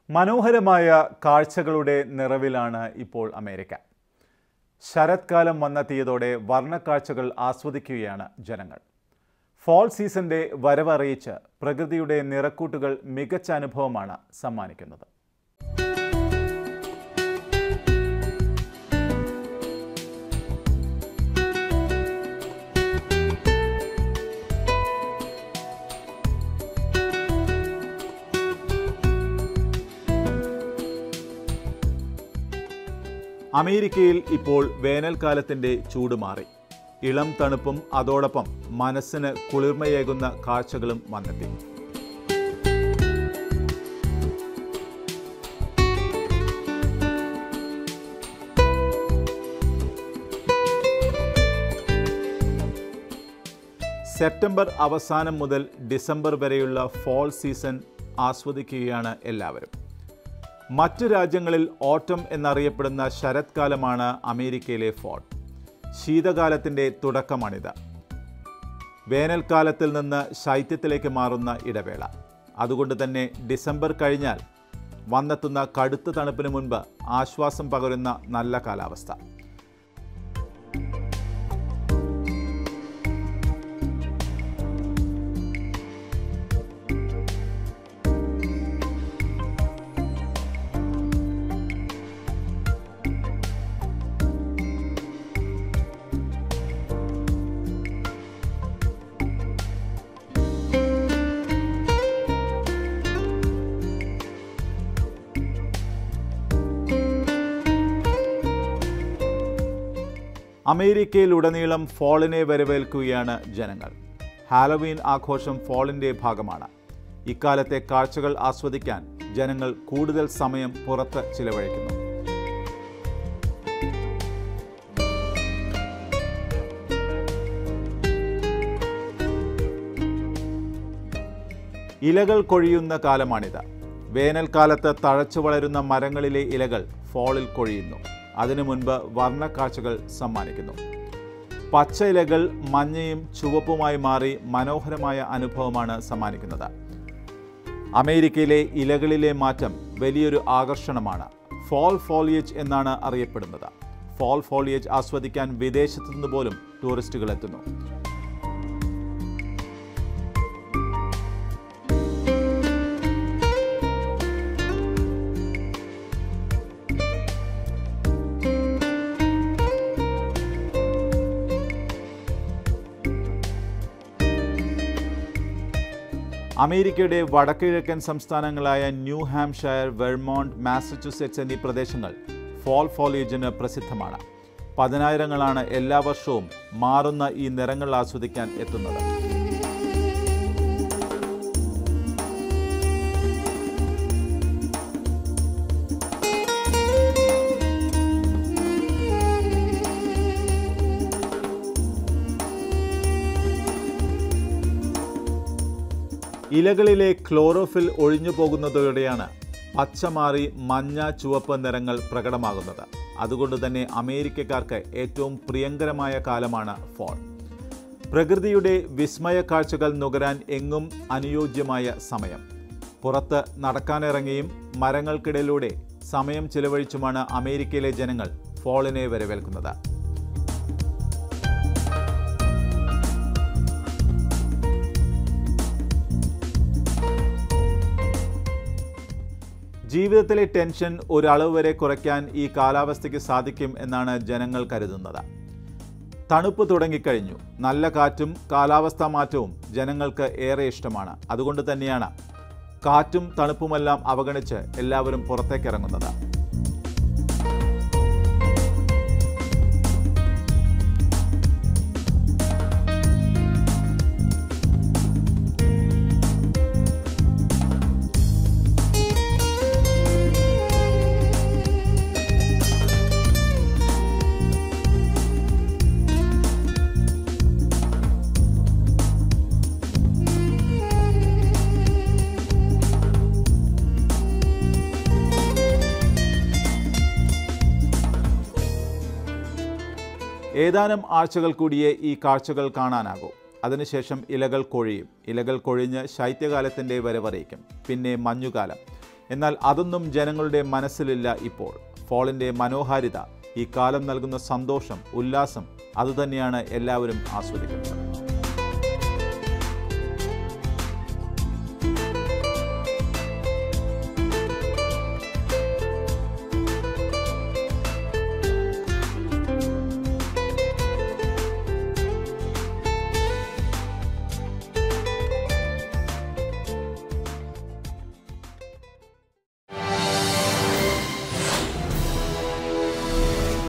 മനോഹരമായ കാഴ്ചകളുടെ നിറവിലാണ് ഇപ്പോൾ അമേരിക്ക ശരത്കാലം വന്നെത്തിയതോടെ വർണ്ണക്കാഴ്ചകൾ ആസ്വദിക്കുകയാണ് ജനങ്ങൾ ഫോൾ സീസന്റെ വരവറിയിച്ച് പ്രകൃതിയുടെ നിറക്കൂട്ടുകൾ മികച്ച അനുഭവമാണ് സമ്മാനിക്കുന്നത് അമേരിക്കയിൽ ഇപ്പോൾ വേനൽക്കാലത്തിന്റെ ചൂട് മാറി ഇളം തണുപ്പും അതോടൊപ്പം മനസ്സിന് കുളിർമയേകുന്ന കാഴ്ചകളും വന്നെത്തി സെപ്റ്റംബർ അവസാനം മുതൽ ഡിസംബർ വരെയുള്ള ഫോൾ സീസൺ ആസ്വദിക്കുകയാണ് എല്ലാവരും മറ്റു രാജ്യങ്ങളിൽ ഓട്ടം എന്നറിയപ്പെടുന്ന ശരത്കാലമാണ് അമേരിക്കയിലെ ഫോൾ ശീതകാലത്തിൻ്റെ തുടക്കമാണിത് വേനൽക്കാലത്തിൽ നിന്ന് ശൈത്യത്തിലേക്ക് മാറുന്ന ഇടവേള അതുകൊണ്ട് തന്നെ ഡിസംബർ കഴിഞ്ഞാൽ വന്നെത്തുന്ന കടുത്ത തണുപ്പിന് മുൻപ് ആശ്വാസം പകരുന്ന നല്ല കാലാവസ്ഥ അമേരിക്കയിലുടനീളം ഫോളിനെ വരവേൽക്കുകയാണ് ജനങ്ങൾ ഹാലോവീൻ ആഘോഷം ഫോളിൻ്റെ ഭാഗമാണ് ഇക്കാലത്തെ കാഴ്ചകൾ ആസ്വദിക്കാൻ ജനങ്ങൾ കൂടുതൽ സമയം പുറത്ത് ചിലവഴിക്കുന്നു ഇലകൾ കൊഴിയുന്ന കാലമാണിത് വേനൽക്കാലത്ത് തഴച്ചു വളരുന്ന മരങ്ങളിലെ ഇലകൾ ഫോളിൽ കൊഴിയുന്നു അതിനു മുൻപ് വർണ്ണക്കാഴ്ചകൾ സമ്മാനിക്കുന്നു പച്ച ഇലകൾ മഞ്ഞയും ചുവപ്പുമായി മാറി മനോഹരമായ അനുഭവമാണ് സമ്മാനിക്കുന്നത് അമേരിക്കയിലെ ഇലകളിലെ മാറ്റം വലിയൊരു ആകർഷണമാണ് ഫോൾ ഫോളിയേജ് എന്നാണ് അറിയപ്പെടുന്നത് ഫോൾ ഫോളിയേജ് ആസ്വദിക്കാൻ വിദേശത്തു നിന്ന് പോലും ടൂറിസ്റ്റുകൾ എത്തുന്നു അമേരിക്കയുടെ വടക്കുകിഴക്കൻ സംസ്ഥാനങ്ങളായ ന്യൂ ഹാംഷയർ വെർമോണ്ട് മാസച്യൂസെറ്റ്സ് എന്നീ പ്രദേശങ്ങൾ ഫോൾ ഫോളിയേജിന് പ്രസിദ്ധമാണ് പതിനായിരങ്ങളാണ് എല്ലാ വർഷവും മാറുന്ന ഈ നിറങ്ങൾ ആസ്വദിക്കാൻ എത്തുന്നത് ഇലകളിലെ ക്ലോറോഫിൽ ഒഴിഞ്ഞു പോകുന്നതോടെയാണ് പച്ച മാറി മഞ്ഞ ചുവപ്പ് നിറങ്ങൾ പ്രകടമാകുന്നത് അതുകൊണ്ട് തന്നെ അമേരിക്കക്കാർക്ക് ഏറ്റവും പ്രിയങ്കരമായ കാലമാണ് ഫോൾ പ്രകൃതിയുടെ വിസ്മയ കാഴ്ചകൾ നുകരാൻ എങ്ങും അനുയോജ്യമായ സമയം പുറത്ത് നടക്കാനിറങ്ങിയും മരങ്ങൾക്കിടയിലൂടെ സമയം ചിലവഴിച്ചുമാണ് അമേരിക്കയിലെ ജനങ്ങൾ ഫോളിനെ വരവേൽക്കുന്നത് ജീവിതത്തിലെ ടെൻഷൻ ഒരളവ് വരെ കുറയ്ക്കാൻ ഈ കാലാവസ്ഥയ്ക്ക് സാധിക്കും എന്നാണ് ജനങ്ങൾ കരുതുന്നത് തണുപ്പ് തുടങ്ങിക്കഴിഞ്ഞു നല്ല കാറ്റും കാലാവസ്ഥാ മാറ്റവും ജനങ്ങൾക്ക് ഏറെ ഇഷ്ടമാണ് അതുകൊണ്ട് തന്നെയാണ് കാറ്റും തണുപ്പുമെല്ലാം അവഗണിച്ച് എല്ലാവരും പുറത്തേക്കിറങ്ങുന്നത് ഏതാനും ആഴ്ചകൾ കൂടിയേ ഈ കാഴ്ചകൾ കാണാനാകൂ അതിനുശേഷം ഇലകൾ കൊഴിയും ഇലകൾ കൊഴിഞ്ഞ് ശൈത്യകാലത്തിൻ്റെ വരവറിയിക്കും പിന്നെ മഞ്ഞുകാലം എന്നാൽ അതൊന്നും ജനങ്ങളുടെ മനസ്സിലില്ല ഇപ്പോൾ ഫോളിൻ്റെ മനോഹാരിത ഈ കാലം നൽകുന്ന സന്തോഷം ഉല്ലാസം അതുതന്നെയാണ് എല്ലാവരും ആസ്വദിക്കുന്നത്